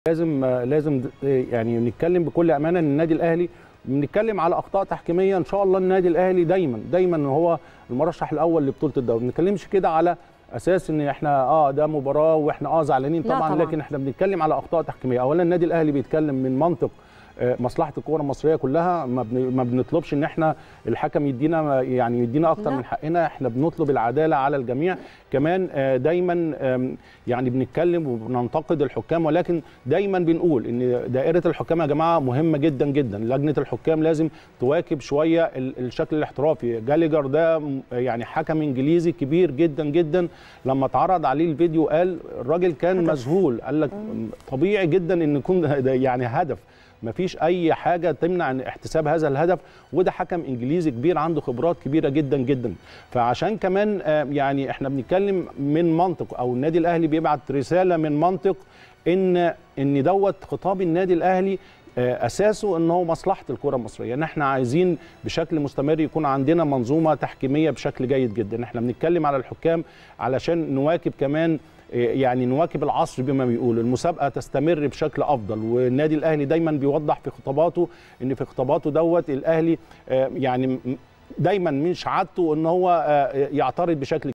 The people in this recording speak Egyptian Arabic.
لازم لازم يعني نتكلم بكل امانه ان النادي الاهلي بنتكلم على اخطاء تحكيميه ان شاء الله النادي الاهلي دايما دايما هو المرشح الاول لبطوله الدوري ما بنتكلمش كده على اساس ان احنا اه ده مباراه واحنا اه زعلانين لا طبعا, طبعاً. لكن احنا بنتكلم على اخطاء تحكيميه اولا النادي الاهلي بيتكلم من منطق آه، مصلحه الكره المصريه كلها ما بن- ما بنطلبش ان احنا الحكم يدينا يعني يدينا اكتر لا. من حقنا احنا بنطلب العداله على الجميع كمان آه، دايما آم، يعني بنتكلم وبننتقد الحكام ولكن دايما بنقول ان دائره الحكام يا جماعه مهمه جدا جدا لجنه الحكام لازم تواكب شويه ال- الشكل الاحترافي جاليجر ده م- يعني حكم انجليزي كبير جدا جدا لما اتعرض عليه الفيديو قال الراجل كان هدف. مذهول قال لك طبيعي جدا ان يكون ده يعني هدف مفيش اي حاجه تمنع عن احتساب هذا الهدف وده حكم انجليزي كبير عنده خبرات كبيره جدا جدا فعشان كمان آه، يعني احنا بنتكلم من منطق او النادي الاهلي بيبعت رساله من منطق ان ان دوت خطاب النادي الاهلي آه، اساسه ان هو مصلحه الكره المصريه ان احنا عايزين بشكل مستمر يكون عندنا منظومه تحكيميه بشكل جيد جدا احنا بنتكلم على الحكام علشان نواكب كمان يعني نواكب العصر بما بيقول المسابقه تستمر بشكل افضل والنادي الاهلي دايما بيوضح في خطاباته ان في خطاباته دوت الاهلي آه، يعني دايما مش عادته ان هو آه، يعترض بشكل